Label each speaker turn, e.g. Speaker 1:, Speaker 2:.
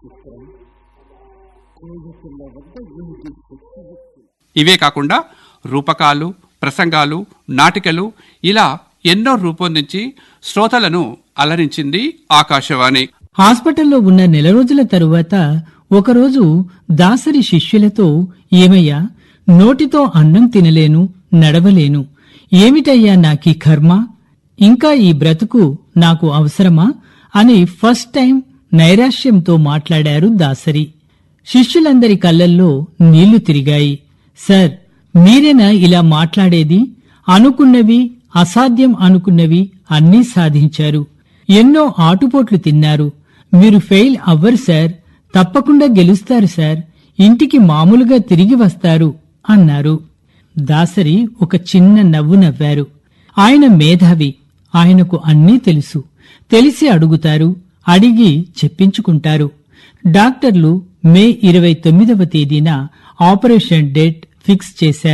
Speaker 1: చిత్రం కోయిల వద్ద ఎనిమిది శక్తి వ్యక్తులు
Speaker 2: ఇవే కాకుండా రూపకాలు ప్రసంగాలు నాటికలు ఇలా ఎన్నో రూపొందించి శ్రోతలను అలరించింది ఆకాశవాణి
Speaker 3: హాస్పిటల్లో ఉన్న నెల రోజుల తరువాత ఒకరోజు దాసరి శిష్యులతో ఏమయ్యా నోటితో అన్నం తినలేను నడవలేను ఏమిటయ్యా నాకీ కర్మ ఇంకా ఈ బ్రతుకు నాకు అవసరమా అని ఫస్ట్ టైం నైరాశ్యంతో మాట్లాడారు దాసరి శిష్యులందరి కళ్ళల్లో నీళ్లు తిరిగాయి సార్ మీరేనా ఇలా మాట్లాడేది అనుకున్నవి అసాధ్యం అనుకున్నవి అన్నీ సాధించారు ఎన్నో ఆటుపోట్లు తిన్నారు మీరు ఫెయిల్ అవ్వరు సార్ తప్పకుండా గెలుస్తారు సార్ ఇంటికి మామూలుగా తిరిగి వస్తారు అన్నారు దాసరి ఒక చిన్న నవ్వు నవ్వారు ఆయన మేధావి ఆయనకు అన్నీ తెలుసు తెలిసి అడుగుతారు అడిగి చెప్పించుకుంటారు డాక్టర్లు మే ఇరవై తొమ్మిదవ తేదీన ఆపరేషన్ డేట్ ఫిక్స్ చేశారు